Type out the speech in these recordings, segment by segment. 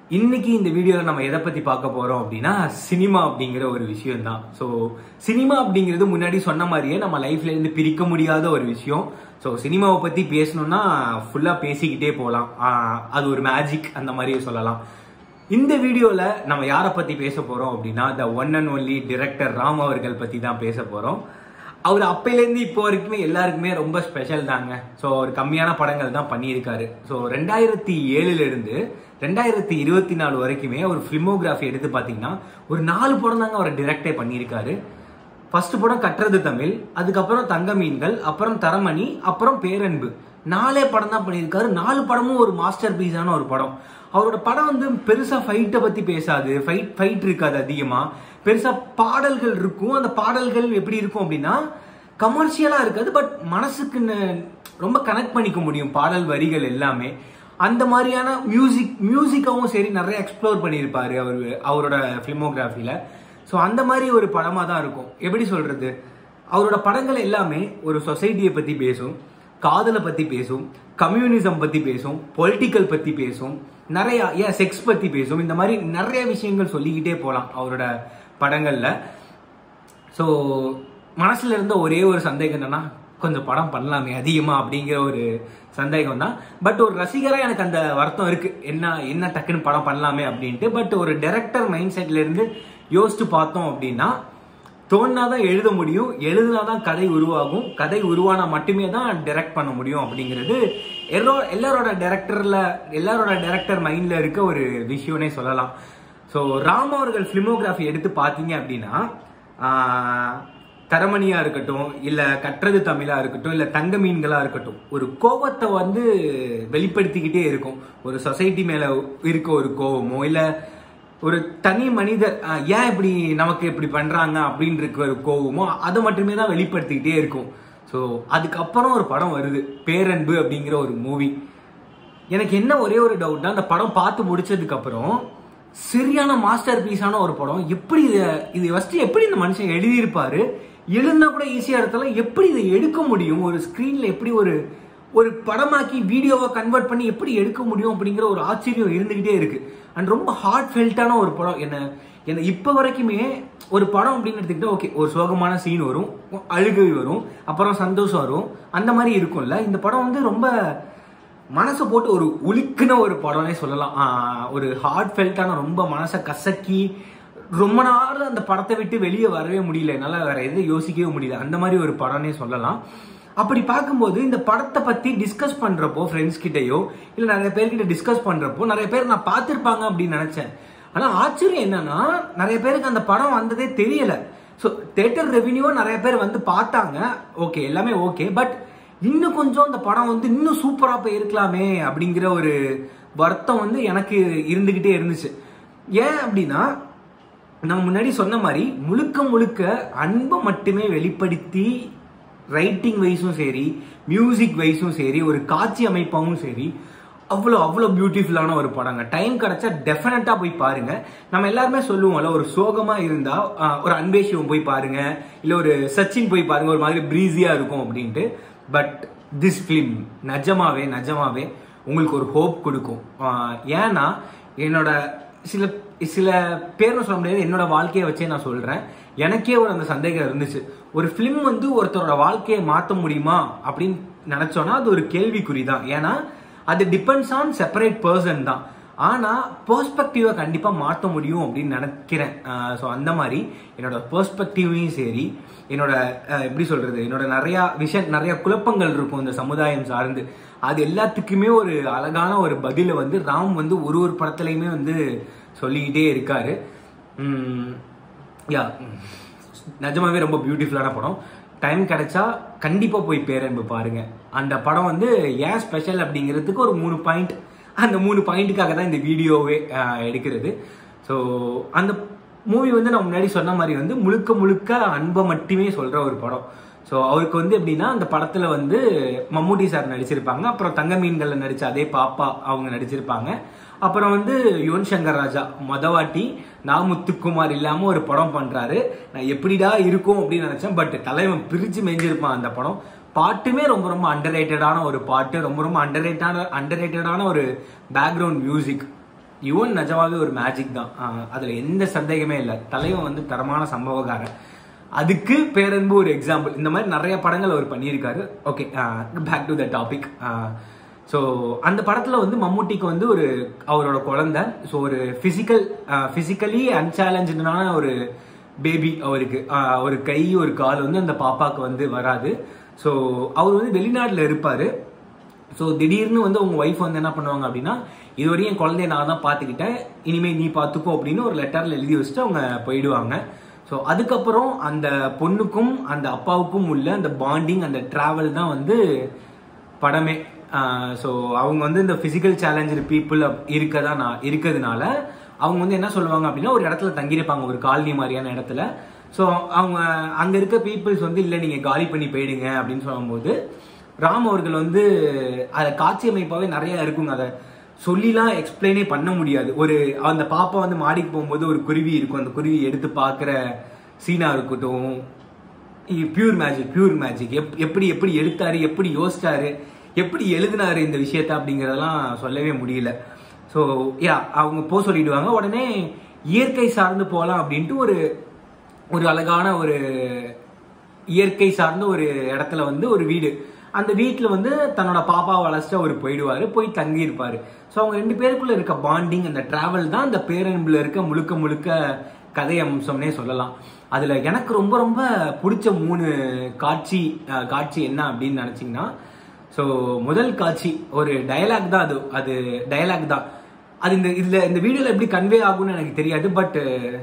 இன்னைக்கு இந்த வீடியோவில் நம்ம எதை பற்றி பார்க்க போகிறோம் அப்படின்னா சினிமா அப்படிங்கிற ஒரு விஷயம் தான் ஸோ சினிமா அப்படிங்கிறது முன்னாடி சொன்ன மாதிரியே நம்ம லைஃப்ல இருந்து பிரிக்க முடியாத ஒரு விஷயம் ஸோ சினிமாவை பற்றி பேசணும்னா ஃபுல்லாக பேசிக்கிட்டே போகலாம் அது ஒரு மேஜிக் அந்த மாதிரியே சொல்லலாம் இந்த வீடியோவில் நம்ம யாரை பற்றி பேச போகிறோம் அப்படின்னா the one and only director Ram அவர்கள் பற்றி தான் பேச போகிறோம் அவர் அப்பையிலேருந்து இப்போ வரைக்குமே எல்லாருக்குமே ரொம்ப ஸ்பெஷல் தாங்க ஸோ அவர் கம்மியான படங்கள் தான் பண்ணியிருக்காரு ஸோ ரெண்டாயிரத்தி ஏழுலேருந்து ரெண்டாயிரத்தி இருபத்தி நாலு வரைக்குமே அவர் ஃபிலிமோகிராஃபி எடுத்து பார்த்தீங்கன்னா ஒரு நாலு படம் தாங்க அவர் டிரெக்டே பண்ணியிருக்காரு ஃபர்ஸ்ட் படம் கட்டுறது தமிழ் அதுக்கப்புறம் தங்க மீன்கள் அப்புறம் தரமணி அப்புறம் பேரன்பு நாலே படம் தான் பண்ணியிருக்காரு நாலு படமும் ஒரு மாஸ்டர் பீஸான ஒரு படம் அவரோட படம் வந்து பெருசா ஃபைட்டை பத்தி பேசாது ஃபைட் ஃபைட் இருக்காது அதிகமா பெருசா பாடல்கள் இருக்கும் அந்த பாடல்கள் எப்படி இருக்கும் அப்படின்னா கமர்ஷியலா இருக்காது பட் மனசுக்கு ந- ரொம்ப கனெக்ட் பண்ணிக்க முடியும் பாடல் வரிகள் எல்லாமே அந்த மாதிரியான மியூசிக் மியூசிக்காவும் சரி நிறைய எக்ஸ்ப்ளோர் பண்ணியிருப்பாரு அவர் அவரோட ஃபிலிமோகிராஃபில ஸோ அந்த மாதிரி ஒரு படமா தான் இருக்கும் எப்படி சொல்றது அவரோட படங்கள் எல்லாமே ஒரு சொசைட்டியை பத்தி பேசும் காதலை பத்தி பேசும் கம்யூனிசம் பத்தி பேசும் பொலிட்டிக்கல் பத்தி பேசும் நிறைய ஏன் செக்ஸ் பத்தி பேசும் இந்த மாதிரி நிறைய விஷயங்கள் சொல்லிக்கிட்டே போகலாம் அவரோட படங்கள்ல ஸோ மனசுல இருந்த ஒரே ஒரு சந்தேகம் என்னன்னா கொஞ்சம் படம் பண்ணலாமே அதிகமா அப்படிங்கிற ஒரு சந்தேகம் தான் பட் ஒரு ரசிகரா எனக்கு அந்த வருத்தம் இருக்கு என்ன என்ன டக்குன்னு படம் பண்ணலாமே அப்படின்ட்டு பட் ஒரு டைரக்டர் மைண்ட் செட்ல இருந்து யோசிச்சு பார்த்தோம் அப்படின்னா தோணுனாதான் எழுத முடியும் எழுதுனாதான் கதை உருவாகும் கதை உருவானா மட்டுமே தான் டைரக்ட் பண்ண முடியும் அப்படிங்கிறது எல்லா எல்லாரோட டைரக்டர்ல எல்லாரோட டைரக்டர் மைண்ட்ல இருக்க ஒரு விஷயம்னே சொல்லலாம் ஸோ ராம் அவர்கள் ஃபிலிமோகிராஃபி எடுத்து பார்த்தீங்க அப்படின்னா ஆஹ், தரமணியா இருக்கட்டும் இல்ல கற்றது தமிழா இருக்கட்டும் இல்ல தங்க மீன்களா இருக்கட்டும் ஒரு கோபத்தை வந்து வெளிப்படுத்திக்கிட்டே இருக்கும் ஒரு சொசைட்டி மேல இருக்க ஒரு கோபமோ இல்ல ஒரு தனி மனிதர் ஆஹ், ஏன் இப்படி நமக்கு இப்படி பண்றாங்க அப்படின்னு இருக்க ஒரு கோவமோ அதை மட்டுமே தான் வெளிப்படுத்திக்கிட்டே இருக்கும் ஸோ அதுக்கப்புறம் ஒரு படம் வருது பேரன்பு அப்படிங்கிற ஒரு மூவி எனக்கு என்ன ஒரே ஒரு டவுட்னா அந்த படம் பார்த்து முடிச்சதுக்கு அப்புறம் சரியான மாஸ்டர் பீஸான ஒரு படம் எப்படி இதை இது ஃபர்ஸ்ட் எப்படி இந்த மனுஷன் எழுதியிருப்பாரு எழுந்தா கூட ஈஸியா இடத்துல எப்படி இதை எடுக்க முடியும் ஒரு ஸ்கிரீன்ல எப்படி ஒரு ஒரு படமாக்கி வீடியோவை கன்வெர்ட் பண்ணி எப்படி எடுக்க முடியும் அப்படிங்கிற ஒரு ஆச்சரியம் இருந்துகிட்டே இருக்கு அண்ட் ரொம்ப ஹார்ட் ஃபெல்ட்டான ஒரு படம் என்ன என்ன இப்ப வரைக்குமே ஒரு படம் அப்படின்னு எடுத்துக்கிட்டா ஓகே ஒரு சோகமான சீன் வரும் அழுகை வரும் அப்புறம் சந்தோஷம் வரும் அந்த மாதிரி இருக்கும்ல இந்த படம் வந்து ரொம்ப மனசை போட்டு ஒரு உலுக்குன ஒரு படம்னே சொல்லலாம் ஆஹ் ஒரு ஹார்ட் ஃபெல்ட்டான ரொம்ப மனசை கசக்கி ரொம்ப நாள் அந்த படத்தை விட்டு வெளியே வரவே முடியல என்னால் வேற எதுவும் யோசிக்கவே முடியல அந்த மாதிரி ஒரு படம்னே சொல்லலாம் அப்படி பார்க்கும்போது இந்த படத்தை பத்தி டிஸ்கஸ் பண்றப்போ ஃப்ரெண்ட்ஸ் கிட்டயோ இல்ல நிறைய பேர்கிட்ட டிஸ்கஸ் பண்றப்போ நிறைய பேர் நான் பார்த்திருப்பாங்க அப்படின்னு நினைச்சேன் ஆனா ஆச்சரியம் என்னன்னா நிறைய பேருக்கு அந்த படம் வந்ததே தெரியல ஸோ தேட்டர் ரெவென்யூவும் நிறைய பேர் வந்து பார்த்தாங்க ஓகே எல்லாமே ஓகே பட் இன்னும் கொஞ்சம் அந்த படம் வந்து இன்னும் சூப்பரா போயிருக்கலாமே அப்படிங்கிற ஒரு வருத்தம் வந்து எனக்கு இருந்துகிட்டே இருந்துச்சு ஏன் அப்படின்னா நம்ம முன்னாடி சொன்ன மாதிரி முழுக்க முழுக்க அன்பை மட்டுமே வெளிப்படுத்தி ரைட்டிங் வைஸும் சரி மியூசிக் வைஸும் சரி ஒரு காட்சி அமைப்பாவும் சரி அவ்வளோ அவ்வளோ பியூட்டிஃபுல்லான ஒரு படங்க டைம் கிடைச்சா டெஃபினட்டா போய் பாருங்க நம்ம எல்லாருமே சொல்லுவோம்ல ஒரு சோகமா இருந்தா ஆஹ், ஒரு அன்பேஷியம் போய் பாருங்க இல்ல ஒரு சச்சின் போய் பாருங்க ஒரு மாதிரி பிரீஸியா இருக்கும் அப்படின்ட்டு பட் திஸ் ஃபிலிம் நிஜமாவே நிஜமாவே உங்களுக்கு ஒரு ஹோப் கொடுக்கும் ஆஹ், ஏன்னா என்னோட சில சில பேர்னு சொல்ல முடியாது என்னோட வாழ்க்கையை வச்சே நான் சொல்றேன் எனக்கே ஒரு அந்த சந்தேகம் இருந்துச்சு ஒரு ஃபிலிம் வந்து ஒருத்தரோட வாழ்க்கையை மாற்ற முடியுமா அப்படின்னு நினைச்சோன்னா அது ஒரு கேள்விக்குறி தான் ஏன்னா அது டிபெண்ட்ஸ் ஆன் செப்பரேட் பர்சன் தான் ஆனா பெர்ஸ்பெக்டிவை கண்டிப்பா மாற்ற முடியும் அப்படின்னு நினைக்கிறேன் ஸோ அந்த மாதிரி என்னோட பெர்ஸ்பெக்டிவையும் சரி என்னோட அஹ், எப்படி சொல்றது என்னோட நிறைய விஷயம் நிறைய குழப்பங்கள் இருக்கும் இந்த சமுதாயம் சார்ந்து அது எல்லாத்துக்குமே ஒரு அழகான ஒரு பதிலை வந்து ராம் வந்து ஒரு ஒரு படத்துலையுமே வந்து சொல்லிக்கிட்டே இருக்காரு யா நிஜமாவே ரொம்ப பியூட்டிஃபுல்லான படம் டைம் கிடைச்சா கண்டிப்பா போய் பேரன்பு பாருங்க அந்த படம் வந்து ஏன் ஸ்பெஷல் அப்படிங்கிறதுக்கு ஒரு மூணு பாயிண்ட் அந்த மூணு பாயிண்ட்டுக்காக தான் இந்த வீடியோவே அஹ், எடுக்கிறது ஸோ அந்த மூவி வந்து நான் முன்னாடி சொன்ன மாதிரி வந்து முழுக்க முழுக்க அன்பை மட்டுமே சொல்ற ஒரு படம் ஸோ அவருக்கு வந்து எப்படின்னா அந்த படத்துல வந்து மம்முட்டி சார் நடிச்சிருப்பாங்க அப்புறம் தங்க மீன்கள்ல நடிச்ச அதே பாப்பா அவங்க நடிச்சிருப்பாங்க அப்புறம் வந்து யுவன் சங்கர் ராஜா மொதவாட்டி நான் முத்துக்குமார் இல்லாம ஒரு படம் பண்றாரு நான் எப்படிடா இருக்கும் அப்படின்னு நினைச்சேன் பட் தலைவன் பிரிச்சு மேய்ஞ்சிருப்பான் அந்த படம் பாட்டுமே ரொம்ப ரொம்ப அண்டர் ஒரு பாட்டு ரொம்ப ரொம்ப அண்டர் அண்டர் ஒரு பேக்ரவுண்ட் மியூசிக் யுவன் நிஜமாவே ஒரு மேஜிக் தான் ஆஹ் அதுல எந்த சந்தேகமே இல்லை தலைவன் வந்து தரமான சம்பவக்காரன் அதுக்கு பேரன்பு ஒரு எக்ஸாம்பிள் இந்த மாதிரி நிறைய படங்கள் அவர் பண்ணியிருக்காரு okay back to the topic so அந்த படத்தில் வந்து மம்முட்டிக்கு வந்து ஒரு அவரோட குழந்தை ஸோ ஒரு ஃபிசிக்கல் ஃபிசிக்கலி அன்சேலஞ்சான ஒரு பேபி அவருக்கு ஆஹ் ஒரு கை ஒரு கால் வந்து அந்த பாப்பாவுக்கு வந்து வராது ஸோ அவர் வந்து வெளிநாட்டில் இருப்பார் ஸோ திடீர்னு வந்து உங்க ஒய்ஃப் வந்து என்ன பண்ணுவாங்க அப்படின்னா இதுவரையும் என் குழந்தைய நான் தான் பார்த்துக்கிட்டேன் இனிமேல் நீ பார்த்துக்கோ அப்படின்னு ஒரு லெட்டரில் எழுதி வச்சுட்டு அவங்க போயிடுவாங்க ஸோ அதுக்கப்புறம் அந்த பொண்ணுக்கும் அந்த அப்பாவுக்கும் உள்ள அந்த பாண்டிங் அந்த டிராவல் தான் வந்து படமே ஸோ அவங்க வந்து இந்த ஃபிசிக்கல் சேலஞ்சர் பீப்புள் இருக்கதான் நான் இருக்கிறதுனால அவங்க வந்து என்ன சொல்லுவாங்க அப்படின்னா ஒரு இடத்துல தங்கியிருப்பாங்க ஒரு காலனி மாதிரியான இடத்துல ஸோ அவங்க அங்கே இருக்க பீப்புள்ஸ் வந்து இல்லை நீங்கள் காலி பண்ணி போயிடுங்க அப்படின்னு சொல்லும்போது ராம் அவர்கள் வந்து அதை காட்சி அமைப்பாவே நிறைய இருக்குங்க அதை சொல்லிலாம் எக்ஸ்பிளைனே பண்ண முடியாது ஒரு அந்த பாப்பா வந்து மாடிக்கு போகும்போது ஒரு குருவி இருக்கும் அந்த குருவி எடுத்து பார்க்குற சீனா இருக்கட்டும் பியூர் மேஜிக் பியூர் மேஜிக் எப் எப்படி எப்படி எடுத்தாரு எப்படி யோசிச்சாரு எப்படி எழுதினாரு இந்த விஷயத்த அப்படிங்கறதெல்லாம் சொல்லவே முடியல ஸோ யா அவங்க போ சொல்லிடுவாங்க உடனே இயற்கை சார்ந்து போகலாம் அப்படின்ட்டு ஒரு ஒரு அழகான ஒரு இயற்கை சார்ந்த ஒரு இடத்துல வந்து ஒரு வீடு அந்த வீட்டில் வந்து தன்னோட பாப்பாவை வளர்ச்சிட்டு அவர் போயிடுவாரு போய் தங்கி இருப்பாரு ஸோ அவங்க ரெண்டு பேருக்குள்ள இருக்க பாண்டிங் அந்த டிராவல் தான் அந்த பேரன்புல இருக்க முழுக்க முழுக்க கதை அம்சம்னே சொல்லலாம் அதுல எனக்கு ரொம்ப ரொம்ப பிடிச்ச மூணு காட்சி அஹ், காட்சி என்ன அப்படின்னு நினைச்சீங்கன்னா ஸோ முதல் காட்சி ஒரு டயலாக் தான் அது அது டயலாக் தான் அது இந்த இதுல இந்த வீடியோல எப்படி கன்வே ஆகும்னு எனக்கு தெரியாது பட்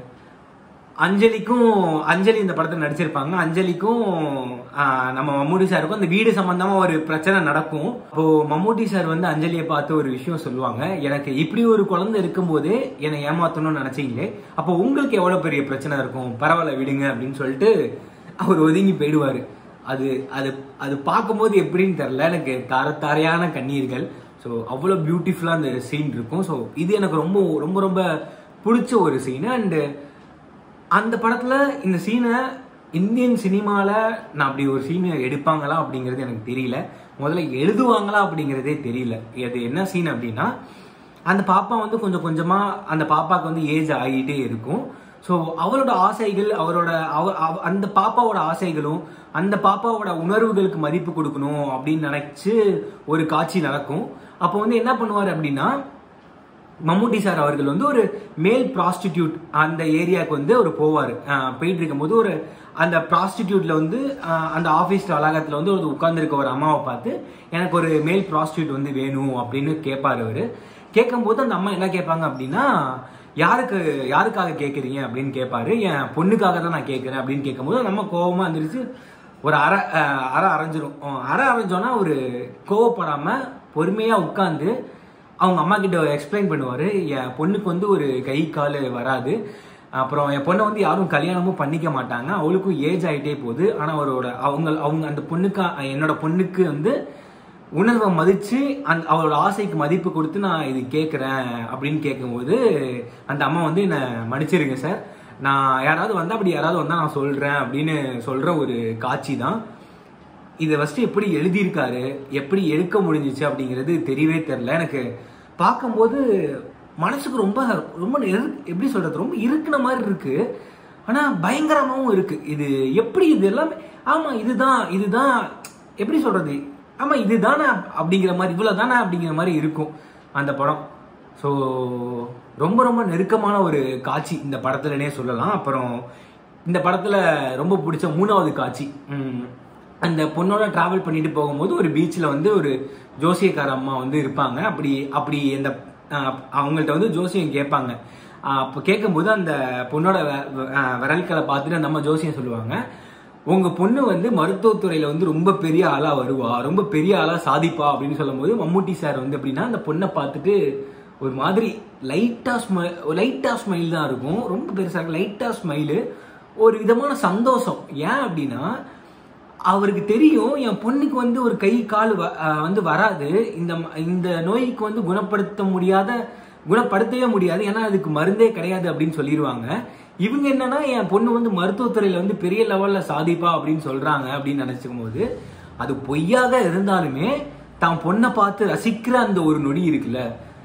அஞ்சலிக்கும் அஞ்சலி இந்த படத்தில் நடிச்சிருப்பாங்க அஞ்சலிக்கும் ஆஹ், நம்ம மம்மூட்டி சாருக்கும் அந்த வீடு சம்பந்தமா ஒரு பிரச்சனை நடக்கும் அப்போ மம்மூட்டி சார் வந்து அஞ்சலியை பார்த்து ஒரு விஷயம் சொல்லுவாங்க எனக்கு இப்படி ஒரு குழந்தை இருக்கும்போதே என்னை ஏமாத்தணும்னு நினைச்சீங்களே அப்போ உங்களுக்கு எவ்வளவு பெரிய பிரச்சனை இருக்கும் பரவாயில்ல விடுங்க அப்படின்னு சொல்லிட்டு அவர் ஒதுங்கி போயிடுவாரு அது அது அது பார்க்கும்போது எப்படின்னு தெரில எனக்கு தார தாரையான கண்ணீர்கள் ஸோ அவ்வளோ பியூட்டிஃபுல்லாக அந்த சீன் இருக்கும் ஸோ இது எனக்கு ரொம்ப ரொம்ப ரொம்ப பிடிச்ச ஒரு சீன் அண்டு அந்த படத்துல இந்த சீனை இந்தியன் சினிமால நான் அப்படி ஒரு சீனை எடுப்பாங்களா அப்படிங்கிறது எனக்கு தெரியல முதல்ல எழுதுவாங்களா அப்படிங்கிறதே தெரியல அது என்ன சீன் அப்படின்னா அந்த பாப்பா வந்து கொஞ்சம் கொஞ்சமா அந்த பாப்பாக்கு வந்து ஏஜ் ஆகிட்டே இருக்கும் ஸோ அவரோட ஆசைகள் அவரோட அவ அவ- அந்த பாப்பாவோட ஆசைகளும் அந்த பாப்பாவோட உணர்வுகளுக்கு மதிப்பு கொடுக்கணும் அப்படின்னு நினைச்சு ஒரு காட்சி நடக்கும் அப்போ வந்து என்ன பண்ணுவார் அப்படின்னா மம்முட்டி சார் அவர்கள் வந்து ஒரு மேல் ப்ராஸ்டிடியூட் அந்த ஏரியாவுக்கு வந்து அவர் போவார் போயிட்டு இருக்கும்போது ஒரு அந்த ப்ராஸ்டிடியூட்ல வந்து ஆஹ், அந்த ஆஃபீஸ் வளாகத்தில் வந்து ஒரு உட்கார்ந்துருக்க ஒரு அம்மாவை பார்த்து எனக்கு ஒரு மேல் ப்ராஸ்டியூட் வந்து வேணும் அப்படின்னு கேட்பாரு அவரு கேட்கும்போது அந்த அம்மா என்ன கேட்பாங்க அப்படின்னா யாருக்கு யாருக்காக கேட்குறீங்க அப்படின்னு கேட்பாரு என் பொண்ணுக்காக தான் நான் கேட்குறேன் அப்படின்னு கேட்கும்போது நம்ம கோவமா இருந்துருச்சு ஒரு அரை அஹ், அரை அரைஞ்சிரும் அஹ், அரை அரைஞ்சோன்னா ஒரு கோவப்படாம பொறுமையா உட்காந்து அவங்க அம்மா கிட்ட எக்ஸ்பிளைன் பண்ணுவாரு என் பொண்ணுக்கு வந்து ஒரு கை கால் வராது அப்புறம் என் பொண்ணை வந்து யாரும் கல்யாணமும் பண்ணிக்க மாட்டாங்க அவளுக்கும் ஏஜ் ஆயிட்டே போகுது ஆனா அவரோட அவங்க அவங்க அந்த பொண்ணுக்கு என்னோட பொண்ணுக்கு வந்து உணர்வை மதிச்சு அந்த அவளோட ஆசைக்கு மதிப்பு கொடுத்து நான் இது கேட்குறேன் அப்படின்னு கேட்கும்போது அந்த அம்மா வந்து என்னை மன்னிச்சிருங்க சார் நான் யாராவது வந்தா அப்படி யாராவது வந்தா நான் சொல்றேன் அப்படின்னு சொல்ற ஒரு காட்சி தான் இதை ஃபஸ்ட்டு எப்படி எழுதியிருக்காரு எப்படி எடுக்க முடிஞ்சிச்சு அப்படிங்கிறது தெரியவே தெரில எனக்கு பார்க்கும்போது மனசுக்கு ரொம்ப ரொம்ப நெரு- எப்படி சொல்றது ரொம்ப இருக்குன மாதிரி இருக்கு ஆனா பயங்கரமாவும் இருக்கு இது எப்படி இது எல்லாமே ஆமா இதுதான் இதுதான் எப்படி சொல்றது ஆமா இதுதானே அப்படிங்கிற மாதிரி இவ்வளவு தானே அப்படிங்கிற மாதிரி இருக்கும் அந்த படம் ஸோ ரொம்ப ரொம்ப நெருக்கமான ஒரு காட்சி இந்த படத்துலனே சொல்லலாம் அப்புறம் இந்த படத்துல ரொம்ப பிடிச்ச மூணாவது காட்சி உம், அந்த பொண்ணோட டிராவல் பண்ணிட்டு போகும்போது ஒரு பீச்சில் வந்து ஒரு ஜோசியக்கார அம்மா வந்து இருப்பாங்க அப்படி அப்படி இந்த அஹ், அவங்கள்ட்ட வந்து ஜோசியம் கேட்பாங்க அஹ், அப்போ கேட்கும்போது அந்த பொண்ணோட வெ- வெ- அஹ், விரல்களை பார்த்துட்டு அந்த அம்மா ஜோசியம் சொல்லுவாங்க உங்க பொண்ணு வந்து மருத்துவத்துறையில வந்து ரொம்ப பெரிய ஆளா வருவா ரொம்ப பெரிய ஆளா சாதிப்பா அப்படின்னு சொல்லும்போது மம்முட்டி சார் வந்து எப்படின்னா அந்த பொண்ணை பார்த்துட்டு ஒரு மாதிரி லைட்டா ஸ்மைல் லைட்டா ஸ்மைல் தான் இருக்கும் ரொம்ப பெருசா லைட்டா ஸ்மைலு ஒரு விதமான சந்தோஷம் ஏன் அப்படின்னா அவருக்கு தெரியும் என் பொண்ணுக்கு வந்து ஒரு கை கால் வ- அஹ் வந்து வராது இந்த ம- இந்த நோய்க்கு வந்து குணப்படுத்த முடியாத குணப்படுத்தவே முடியாது ஏன்னா அதுக்கு மருந்தே கிடையாது அப்படின்னு சொல்லிடுவாங்க இவங்க என்னன்னா என் பொண்ணு வந்து மருத்துவத்துறையில வந்து பெரிய லெவல்ல சாதிப்பா அப்படின்னு சொல்றாங்க அப்படின்னு நினைச்சுக்கும் போது அது பொய்யாக இருந்தாலுமே தான் பொண்ணை பார்த்து ரசிக்கிற அந்த ஒரு நொடி இருக்குல்ல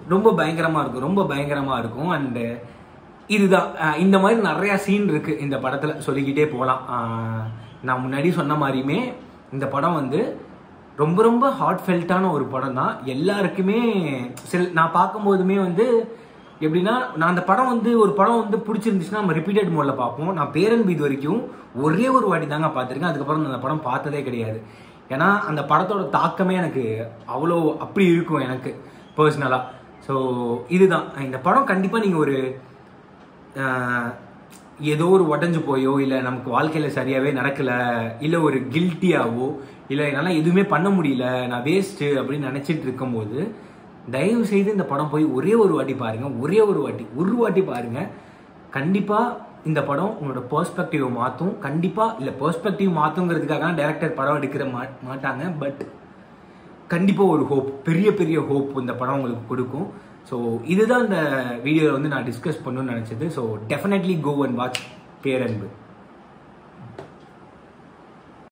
ரொம்ப பயங்கரமா இருக்கும் ரொம்ப பயங்கரமா இருக்கும் அண்ட் இதுதான் அஹ் இந்த மாதிரி நிறைய சீன் இருக்கு இந்த படத்துல சொல்லிக்கிட்டே போகலாம் அஹ் நான் முன்னாடி சொன்ன மாதிரியுமே இந்த படம் வந்து ரொம்ப ரொம்ப ஹார்ட் ஃபெல்ட்டான ஒரு படம் தான் எல்லாருக்குமே சில நான் பார்க்கும்போதுமே வந்து எப்படின்னா நான் அந்த படம் வந்து ஒரு படம் வந்து பிடிச்சிருந்துச்சுன்னா நம்ம ரிப்பீட்டட் மோட்ல பார்ப்போம் நான் பேரன்பு இது வரைக்கும் ஒரே ஒரு வாட்டி தாங்க பார்த்துருக்கேன் அதுக்கப்புறம் நான் அந்த படம் பார்த்ததே கிடையாது ஏன்னா அந்த படத்தோட தாக்கமே எனக்கு அவ்வளோ அப்படி இருக்கும் எனக்கு பர்சனலாக ஸோ இதுதான் இந்த படம் கண்டிப்பாக நீங்கள் ஒரு ஆஹ், ஏதோ ஒரு உடஞ்சு போயோ இல்லை நமக்கு வாழ்க்கையில் சரியாகவே நடக்கல இல்லை ஒரு கில்ட்டியாவோ இல்லை என்னால் எதுவுமே பண்ண முடியல நான் வேஸ்ட்டு அப்படின்னு நினச்சிட்டு இருக்கும்போது தயவு செய்து இந்த படம் போய் ஒரே ஒரு வாட்டி பாருங்க ஒரே ஒரு வாட்டி ஒரு வாட்டி பாருங்க கண்டிப்பாக இந்த படம் உங்களோட பெர்ஸ்பெக்டிவ் மாற்றும் கண்டிப்பாக இல்லை பெர்ஸ்பெக்டிவ் மாற்றுங்கிறதுக்காக டேரக்டர் படம் எடுக்கிற மா மாட்டாங்க பட் கண்டிப்பாக ஒரு ஹோப் பெரிய பெரிய ஹோப் இந்த படம் உங்களுக்கு கொடுக்கும் ஸோ இதுதான் இந்த வீடியோவில் வந்து நான் டிஸ்கஸ் பண்ணணும்னு நினச்சது so definitely go and watch பேரன்பு